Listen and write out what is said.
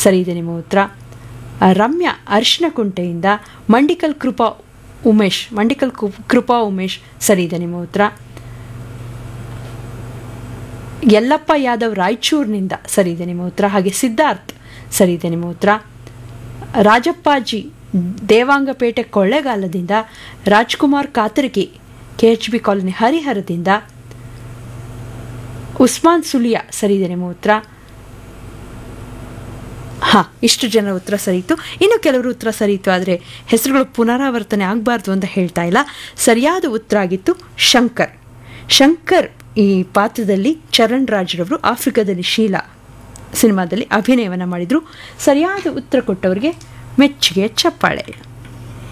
ಸರಿ ಇದೆ ನಿಮ್ಮ ಉತ್ತರ ಆ, ರಮ್ಯಾ ಅರಿಶಿನಕುಂಟೆಯಿಂದ ಮಂಡಿಕಲ್ ಕೃಪಾ ಉಮೇಶ್ ಮಂಡಿಕಲ್ ಕು- ಕೃಪಾ ಉಮೇಶ್ ಸರಿ ಇದೆ ನಿಮ್ಮ ಉತ್ತರ ಯಲ್ಲಪ್ಪ ಯಾದವ್ ರಾಯಚೂರಿನಿಂದ ಸರಿ ಇದೆ ನಿಮ್ಮ ಉತ್ತರ ಹಾಗೆ ಸಿದ್ಧಾರ್ಥ್ ಸರಿ ಇದೆ ನಿಮ್ಮ ಉತ್ತರ ರಾಜಪ್ಪಾಜಿ ದೇವಾಂಗಪೇಟೆ ಕೊಳ್ಳೇಗಾಲದಿಂದ Rajkumar Katargi K H B colony ಹರಿಹರದಿಂದ ಉಸ್ಮಾನ್ ಸುಲಿಯಾ ಸರಿ ಇದೆ ನಿಮ್ಮ ಉತ್ತರ ಹಾಂ ಇಷ್ಟು ಜನರ ಉತ್ತರ ಸರಿಯಿತು ಇನ್ನು ಕೆಲವರು ಉತ್ತರ ಸರಿಯಿತು ಆದರೆ ಹೆಸರುಗಳು ಪುನರಾವರ್ತನೆ ಆಗಬಾರ್ದು ಅಂತ ಹೇಳ್ತಾ ಇಲ್ಲ ಸರಿಯಾದ ಉತ್ತರ ಆಗಿತ್ತು ಶಂಕರ್ ಶಂಕರ್ ಈ ಪಾತ್ರದಲ್ಲಿ ಚರಣ್ ರಾಜ್ರವರು ಆಫ್ರಿಕಾದಲ್ಲಿ ಶೀಲಾ ಸಿನಿಮಾದಲ್ಲಿ ಅಭಿನಯವನ್ನು ಮಾಡಿದರು ಸರಿಯಾದ ಉತ್ತರ ಕೊಟ್ಟವರಿಗೆ ಮೆಚ್ಚುಗೆ ಚಪ್ಪಾಳೆ